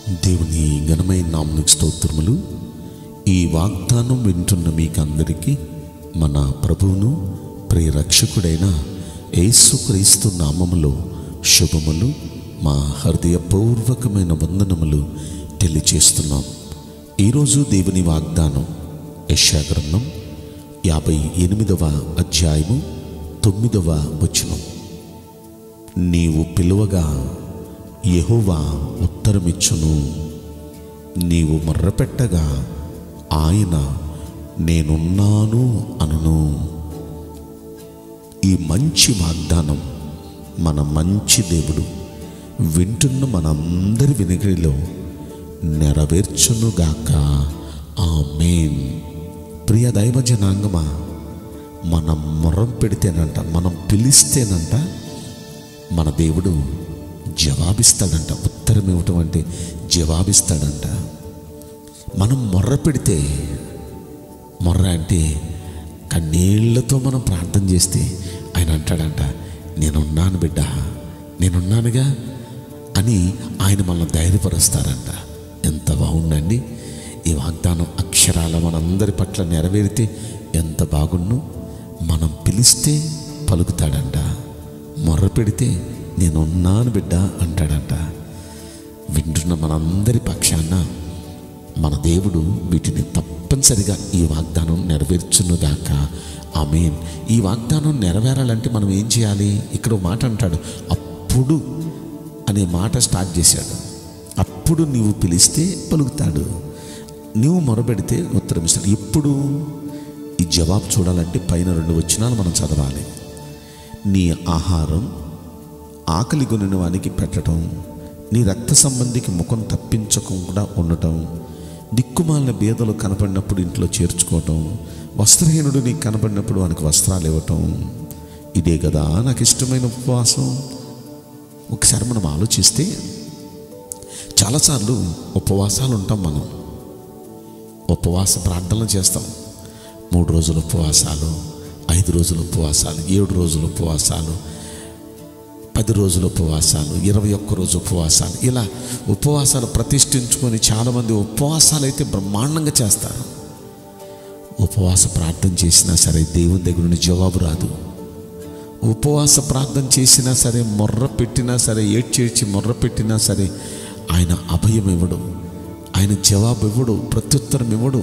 దేవుని ఘనమైన నామనికి స్తోత్రములు ఈ వాగ్దానం వింటున్న మీకందరికీ మన ప్రభువును ప్రియరక్షకుడైన యేసుక్రీస్తు నామములో శుభములు మా హృదయపూర్వకమైన వందనములు తెలియచేస్తున్నాం ఈరోజు దేవుని వాగ్దానం యశాగ్రంథం యాభై ఎనిమిదవ అధ్యాయము తొమ్మిదవ వచనం నీవు పిలువగా యెహోవా ఉత్తరమిచ్చును నీవు మొర్రపెట్టగా ఆయన నేనున్నాను అనును ఈ మంచి వాగ్దానం మన మంచి దేవుడు వింటున్న మనందరి వినికిడిలో నెరవేర్చునుగాక ఆమేన్ ప్రియ దైవ జనాంగమా మనం మొర్రం పెడితేనంట మనం పిలిస్తేనంట మన దేవుడు జవాబిస్తాడంట ఉత్తరం ఇవ్వటం అంటే జవాబిస్తాడంట మనం మొర్ర పెడితే మొర్ర అంటే కన్నీళ్లతో మనం ప్రార్థన చేస్తే ఆయన అంటాడంట నేనున్నాను బిడ్డ నేనున్నానుగా అని ఆయన మనల్ని ధైర్యపరుస్తారంట ఎంత బాగుందండి ఈ వాగ్దానం అక్షరాల మనందరి పట్ల నెరవేరితే ఎంత బాగుండు మనం పిలిస్తే పలుకుతాడంట మొర్ర పెడితే నేనున్నాను బిడ్డ అంటాడంట వింటున్న మనందరి పక్షాన మన దేవుడు వీటిని తప్పనిసరిగా ఈ వాగ్దానం నెరవేర్చునుగాక ఆమెన్ ఈ వాగ్దానం నెరవేరాలంటే మనం ఏం చేయాలి ఇక్కడ ఓ మాట అంటాడు అప్పుడు అనే మాట స్టార్ట్ చేశాడు అప్పుడు నీవు పిలిస్తే పలుకుతాడు నీవు మొరబెడితే ఉత్తరం ఇస్తాడు ఎప్పుడు ఈ జవాబు చూడాలంటే పైన రెండు వచనాలు మనం చదవాలి నీ ఆహారం ఆకలి కొనిన వానికి పెట్టడం నీ రక్త సంబంధికి ముఖం తప్పించకుండా ఉండటం దిక్కుమాలిన బీదలు కనపడినప్పుడు ఇంట్లో చేర్చుకోవటం వస్త్రహీనుడు నీకు కనపడినప్పుడు వానికి వస్త్రాలు ఇవ్వటం ఇదే కదా నాకు ఇష్టమైన ఉపవాసం ఒకసారి మనం ఆలోచిస్తే చాలాసార్లు ఉపవాసాలు ఉంటాం మనం ఉపవాస ప్రార్థనలు చేస్తాం మూడు రోజుల ఉపవాసాలు ఐదు రోజుల ఉపవాసాలు ఏడు రోజుల ఉపవాసాలు పది రోజుల ఉపవాసాలు ఇరవై ఒక్క రోజు ఉపవాసాలు ఇలా ఉపవాసాలు ప్రతిష్ఠించుకొని చాలామంది ఉపవాసాలు అయితే బ్రహ్మాండంగా చేస్తారు ఉపవాస ప్రార్థన చేసినా సరే దేవుని దగ్గర నుండి జవాబు రాదు ఉపవాస ప్రార్థన చేసినా సరే మొర్ర పెట్టినా సరే ఏడ్చేడ్చి మొర్ర పెట్టినా సరే ఆయన అభయం ఇవ్వడు ఆయన జవాబు ఇవ్వడు ప్రత్యుత్తరం ఇవ్వడు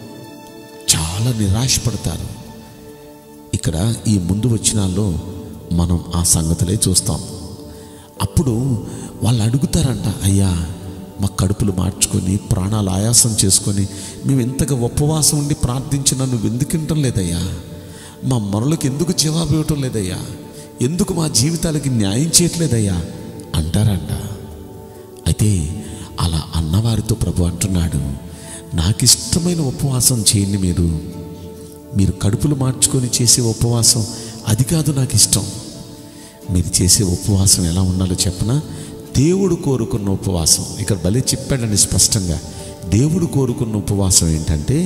చాలా నిరాశపడతారు ఇక్కడ ఈ ముందు వచ్చినాల్లో మనం ఆ సంగతులే చూస్తాం అప్పుడు వాళ్ళు అడుగుతారంట అయ్యా మా కడుపులు మార్చుకొని ప్రాణాలు ఆయాసం చేసుకొని మేము ఎంతగా ఉపవాసం ఉండి ప్రార్థించినా నువ్వు ఎందుకు వినటం లేదయ్యా మా మొరలకు ఎందుకు జవాబు ఇవ్వటం లేదయ్యా ఎందుకు మా జీవితాలకి న్యాయం చేయట్లేదయ్యా అంటారంట అయితే అలా అన్నవారితో ప్రభు అంటున్నాడు నాకు ఇష్టమైన ఉపవాసం చేయండి మీరు మీరు కడుపులు మార్చుకొని చేసే ఉపవాసం అది కాదు నాకు ఇష్టం మీరు చేసే ఉపవాసం ఎలా ఉండాలో చెప్పనా దేవుడు కోరుకున్న ఉపవాసం ఇక్కడ భలే చెప్పాడండి స్పష్టంగా దేవుడు కోరుకున్న ఉపవాసం ఏంటంటే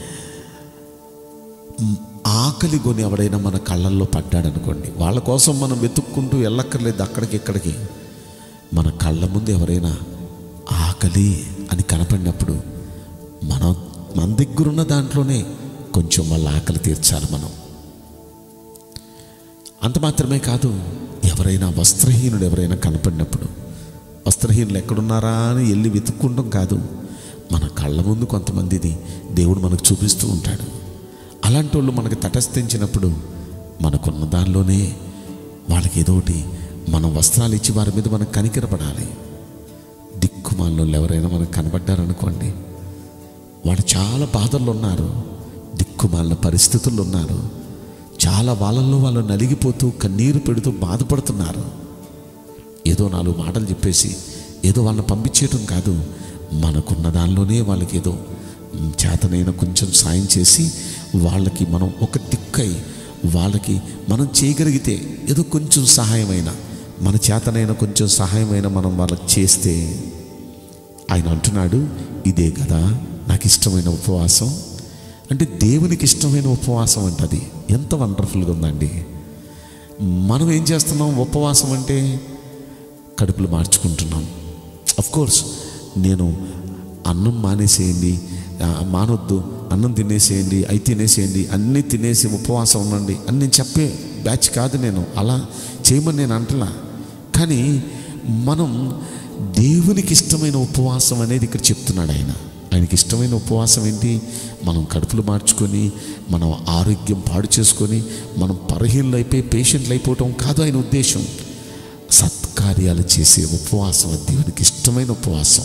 మ్, ఆకలి కొని ఎవడైనా మన కళ్ళల్లో పడ్డాడనుకోండి వాళ్ళ కోసం మనం వెతుక్కుంటూ వెళ్ళక్కర్లేదు అక్కడికి ఇక్కడికి మన కళ్ళ ముందు ఎవరైనా ఆకలి అని కనపడినప్పుడు మనం మన దగ్గరున్న దాంట్లోనే కొంచెం వాళ్ళ ఆకలి తీర్చాలి మనం అంత మాత్రమే కాదు ఎవరైనా వస్త్రహీనుడు ఎవరైనా కనపడినప్పుడు వస్త్రహీనులు ఎక్కడున్నారా అని వెళ్ళి వెతుక్కుంటాం కాదు మన కళ్ళ ముందు కొంతమందిది దేవుడు మనకు చూపిస్తూ ఉంటాడు అలాంటి వాళ్ళు మనకు తటస్థించినప్పుడు మనకున్న దానిలోనే వాళ్ళకి ఏదోటి మనం వస్త్రాలు ఇచ్చి వారి మీద మనం కనికరపడాలి దిక్కుమాలలో ఎవరైనా మనకు కనబడ్డారనుకోండి వాళ్ళు చాలా బాధల్లో ఉన్నారు దిక్కుమాలిన పరిస్థితుల్లో ఉన్నారు చాలా వాళ్ళల్లో వాళ్ళు నలిగిపోతూ కన్నీరు పెడుతూ బాధపడుతున్నారు ఏదో నాలుగు మాటలు చెప్పేసి ఏదో వాళ్ళని పంపించేయటం కాదు మనకున్న దానిలోనే వాళ్ళకి ఏదో మ్, చేతనైనా కొంచెం సాయం చేసి వాళ్ళకి మనం ఒక దిక్కై వాళ్ళకి మనం చేయగలిగితే ఏదో కొంచెం సహాయమైన మన చేతనైనా కొంచెం సహాయమైన మనం వాళ్ళకి చేస్తే ఆయన అంటున్నాడు ఇదే కదా నాకు ఇష్టమైన ఉపవాసం అంటే దేవునికి ఇష్టమైన ఉపవాసం అంటది ఎంత వండర్ఫుల్గా ఉందండి మనం ఏం చేస్తున్నాం ఉపవాసం అంటే కడుపులు మార్చుకుంటున్నాం అఫ్ కోర్స్ నేను అన్నం మానేసేయండి ఆ, మానొద్దు అన్నం తినేసేయండి అవి తినేసేయండి అన్నీ తినేసి ఉపవాసం ఉండండి అని నేను చెప్పే బ్యాచ్ కాదు నేను అలా చేయమని నేను అంటలా కానీ మనం దేవునికి ఇష్టమైన ఉపవాసం అనేది ఇక్కడ చెప్తున్నాడు ఆయన ఆయనకి ఇష్టమైన ఉపవాసం ఏంటి మనం కడుపులు మార్చుకొని మనం ఆరోగ్యం పాడు చేసుకొని మనం పరహీనలు అయిపోయి పేషెంట్లు అయిపోవటం కాదు ఆయన ఉద్దేశం సత్కార్యాలు చేసే ఉపవాసం అది దేవునికి ఇష్టమైన ఉపవాసం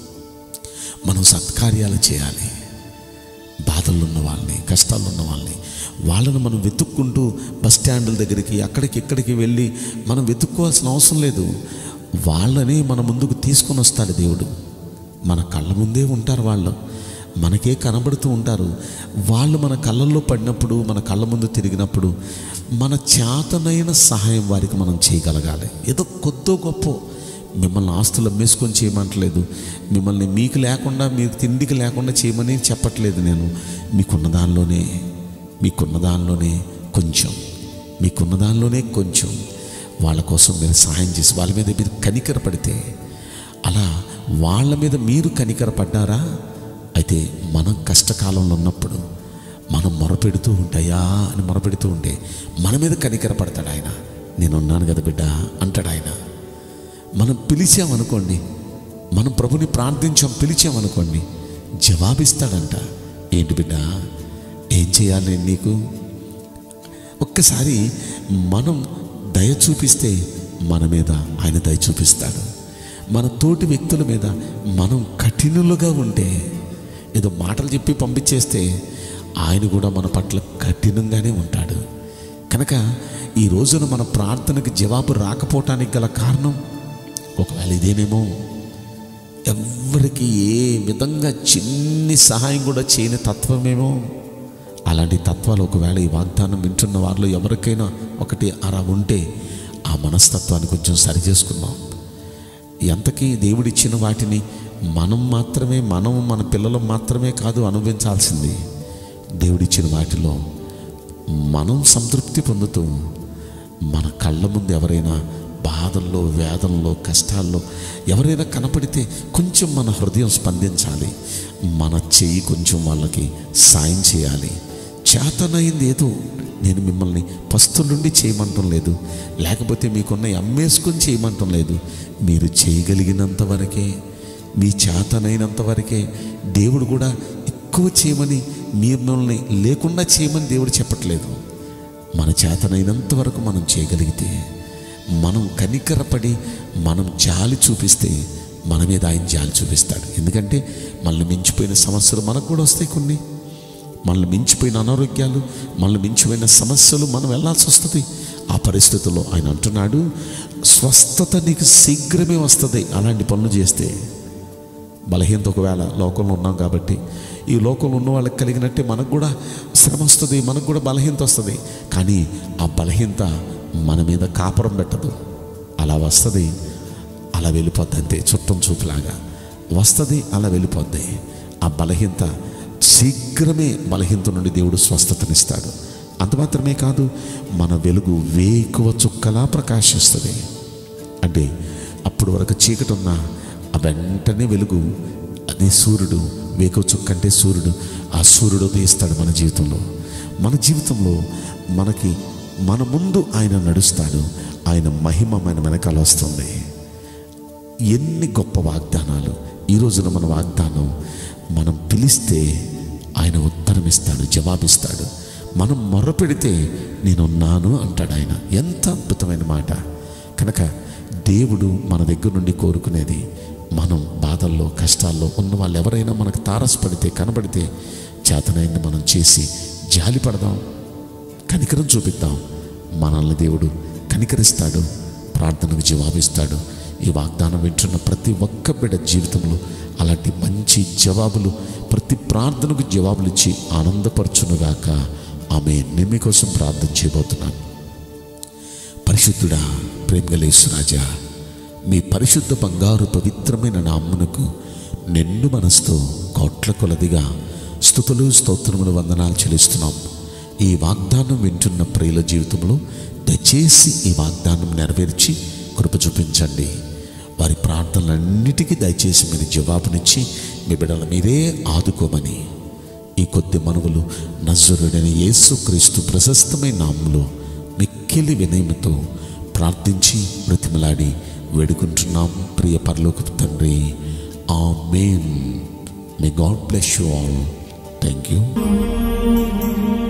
మనం సత్కార్యాలు చేయాలి బాధల్లో ఉన్న వాళ్ళని కష్టాల్లో ఉన్న వాళ్ళని వాళ్ళని మనం వెతుక్కుంటూ బస్ స్టాండ్ల దగ్గరికి అక్కడికి ఇక్కడికి వెళ్ళి మనం వెతుక్కోవాల్సిన అవసరం లేదు వాళ్ళని మన ముందుకు తీసుకొని వస్తాడు దేవుడు మన కళ్ళ ముందే ఉంటారు వాళ్ళు మనకే కనబడుతూ ఉంటారు వాళ్ళు మన కళ్ళల్లో పడినప్పుడు మన కళ్ళ ముందు తిరిగినప్పుడు మన చేతనైన సహాయం వారికి మనం చేయగలగాలి ఏదో కొద్దో గొప్ప మిమ్మల్ని ఆస్తులు అమ్మేసుకొని చేయమంటలేదు మిమ్మల్ని మీకు లేకుండా మీకు తిండికి లేకుండా చేయమని చెప్పట్లేదు నేను మీకున్న దానిలోనే మీకున్న దానిలోనే కొంచెం మీకున్న దానిలోనే కొంచెం వాళ్ళ కోసం మీరు సహాయం చేసి వాళ్ళ మీద మీరు కనికర పడితే అలా వాళ్ళ మీద మీరు కనికర పడ్డారా అయితే మనం కష్టకాలంలో ఉన్నప్పుడు మనం మొరపెడుతూ ఉంటాయా అని మొరపెడుతూ ఉంటే మన మీద కనికర పడతాడు ఆయన నేనున్నాను కదా బిడ్డ అంటాడు ఆయన మనం పిలిచామనుకోండి మనం ప్రభుని ప్రార్థించాం పిలిచామనుకోండి జవాబిస్తాడంట ఏంటి బిడ్డ ఏం చేయాలి నేను నీకు ఒక్కసారి మనం దయ చూపిస్తే మన మీద ఆయన దయ చూపిస్తాడు మన తోటి వ్యక్తుల మీద మనం కఠినులుగా ఉంటే ఏదో మాటలు చెప్పి పంపించేస్తే ఆయన కూడా మన పట్ల కఠినంగానే ఉంటాడు కనుక ఈ రోజున మన ప్రార్థనకు జవాబు రాకపోవటానికి గల కారణం ఒకవేళ ఇదేనేమో ఎవ్వరికి ఏ విధంగా చిన్ని సహాయం కూడా చేయని తత్వమేమో అలాంటి తత్వాలు ఒకవేళ ఈ వాగ్దానం వింటున్న వారిలో ఎవరికైనా ఒకటి అలా ఉంటే ఆ మనస్తత్వాన్ని కొంచెం సరి చేసుకుందాం ఎంతకీ దేవుడిచ్చిన వాటిని మనం మాత్రమే మనం మన పిల్లలు మాత్రమే కాదు అనుభవించాల్సింది దేవుడిచ్చిన వాటిలో మనం సంతృప్తి పొందుతూ మన కళ్ళ ముందు ఎవరైనా బాధల్లో వేదనలో కష్టాల్లో ఎవరైనా కనపడితే కొంచెం మన హృదయం స్పందించాలి మన చెయ్యి కొంచెం వాళ్ళకి సాయం చేయాలి చేతనైంది ఏదో నేను మిమ్మల్ని పస్తు నుండి చేయమంటం లేదు లేకపోతే మీకున్న అమ్మేసుకొని చేయమంటం లేదు మీరు చేయగలిగినంత వరకే మీ చేతనైనంత వరకే దేవుడు కూడా ఎక్కువ చేయమని మిమ్మల్ని లేకుండా చేయమని దేవుడు చెప్పట్లేదు మన చేతనైనంత వరకు మనం చేయగలిగితే మనం కనికరపడి మనం జాలి చూపిస్తే మన మీద ఆయన జాలి చూపిస్తాడు ఎందుకంటే మనల్ని మించిపోయిన సమస్యలు మనకు కూడా వస్తాయి కొన్ని మనల్ని మించిపోయిన అనారోగ్యాలు మనల్ని మించిపోయిన సమస్యలు మనం వెళ్ళాల్సి వస్తుంది ఆ పరిస్థితుల్లో ఆయన అంటున్నాడు స్వస్థత నీకు శీఘ్రమే వస్తుంది అలాంటి పనులు చేస్తే బలహీనత ఒకవేళ లోకంలో ఉన్నాం కాబట్టి ఈ లోకంలో ఉన్న వాళ్ళకి కలిగినట్టే మనకు కూడా శ్రమ వస్తుంది మనకు కూడా బలహీనత వస్తుంది కానీ ఆ బలహీనత మన మీద కాపురం పెట్టదు అలా వస్తుంది అలా వెళ్ళిపోద్ది అంతే చుట్టం చూపులాగా వస్తుంది అలా వెళ్ళిపోద్ది ఆ బలహీనత శీఘ్రమే బలహీనత నుండి దేవుడు స్వస్థతనిస్తాడు అంత మాత్రమే కాదు మన వెలుగు వేకువ చుక్కలా ప్రకాశిస్తుంది అంటే అప్పుడు వరకు చీకటి ఉన్నా ఆ వెంటనే వెలుగు అదే సూర్యుడు వేకువ చుక్క అంటే సూర్యుడు ఆ సూర్యుడు ఉదయిస్తాడు మన జీవితంలో మన జీవితంలో మనకి మన ముందు ఆయన నడుస్తాడు ఆయన మహిమ మన వెనకాల వస్తుంది ఎన్ని గొప్ప వాగ్దానాలు ఈ రోజున మన వాగ్దానం మనం పిలిస్తే ఆయన ఉత్తరం ఇస్తాడు జవాబిస్తాడు మనం మొర్రపెడితే నేనున్నాను అంటాడు ఆయన ఎంత అద్భుతమైన మాట కనుక దేవుడు మన దగ్గర నుండి కోరుకునేది మనం బాధల్లో కష్టాల్లో ఉన్న వాళ్ళు ఎవరైనా మనకు తారసపడితే కనబడితే చేతనైంది మనం చేసి జాలి పడదాం కనికరం చూపిద్దాం మనల్ని దేవుడు కనికరిస్తాడు ప్రార్థనకు జవాబిస్తాడు ఈ వాగ్దానం వింటున్న ప్రతి ఒక్క బిడ్డ జీవితంలో అలాంటి మంచి జవాబులు ప్రతి ప్రార్థనకు జవాబులు ఇచ్చి ఆనందపరచునుగాక ఆమె నేను మీకోసం ప్రార్థన చేయబోతున్నాను పరిశుద్ధుడా ప్రేమగలేశ్వరాజా మీ పరిశుద్ధ బంగారు పవిత్రమైన నామ్మునకు నిండు మనసుతో కోట్ల కొలదిగా స్థుతులు స్తోత్రములు వందనాలు చెల్లిస్తున్నాం ఈ వాగ్దానం వింటున్న ప్రియుల జీవితంలో దయచేసి ఈ వాగ్దానం నెరవేర్చి కృప చూపించండి వారి ప్రార్థనలన్నిటికీ దయచేసి మీరు జవాబునిచ్చి మీ బిడ్డల మీరే ఆదుకోమని ఈ కొద్ది మనవులు నజరుడైన యేసుక్రీస్తు ప్రశస్తమైన నామంలో మిక్కిలి వినయముతో ప్రార్థించి బ్రతిమలాడి వేడుకుంటున్నాం ప్రియ పరలోకపు తండ్రి amen may God bless you all thank you